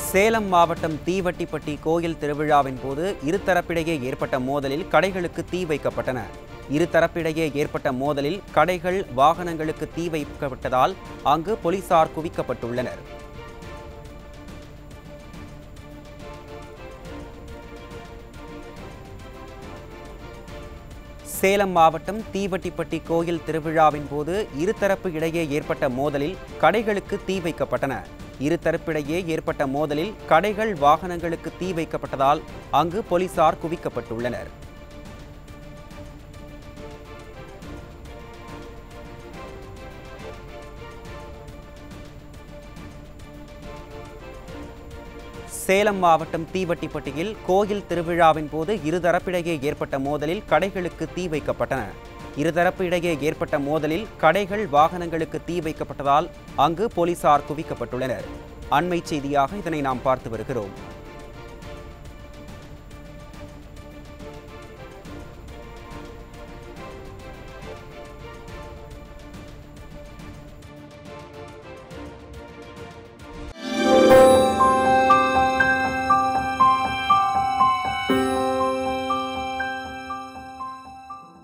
சேலம் மாவட்டம் தீவட்டிப்பட்டி கோயில் திருவிழாவின் போது இருதரப்பிடையே ஏற்பட்ட மோதலில் கடைகளுக்கு தீ வைக்கப்பட்டன இருதரப்பிடையே ஏற்பட்ட மோதலில் கடைகள் வாகனங்களுக்கு தீ வைக்கப்பட்டதால் அங்கு போலீசார் குவிக்கப்பட்டுள்ளனர் சேலம் மாவட்டம் தீவட்டிப்பட்டி கோயில் திருவிழாவின் போது இருதரப்பு இடையே ஏற்பட்ட மோதலில் கடைகளுக்கு தீ வைக்கப்பட்டன இருதரப்பிடையே ஏற்பட்ட மோதலில் கடைகள் வாகனங்களுக்கு தீ வைக்கப்பட்டதால் அங்கு போலீசார் குவிக்கப்பட்டுள்ளனர் சேலம் மாவட்டம் தீவட்டிப்பட்டியில் கோயில் திருவிழாவின் போது இருதரப்பிடையே ஏற்பட்ட மோதலில் கடைகளுக்கு தீ வைக்கப்பட்டன இருதரப்பு இடையே ஏற்பட்ட மோதலில் கடைகள் வாகனங்களுக்கு தீ வைக்கப்பட்டதால் அங்கு போலீசார் குவிக்கப்பட்டுள்ளனர் அண்மை செய்தியாக இதனை நாம் பார்த்து வருகிறோம்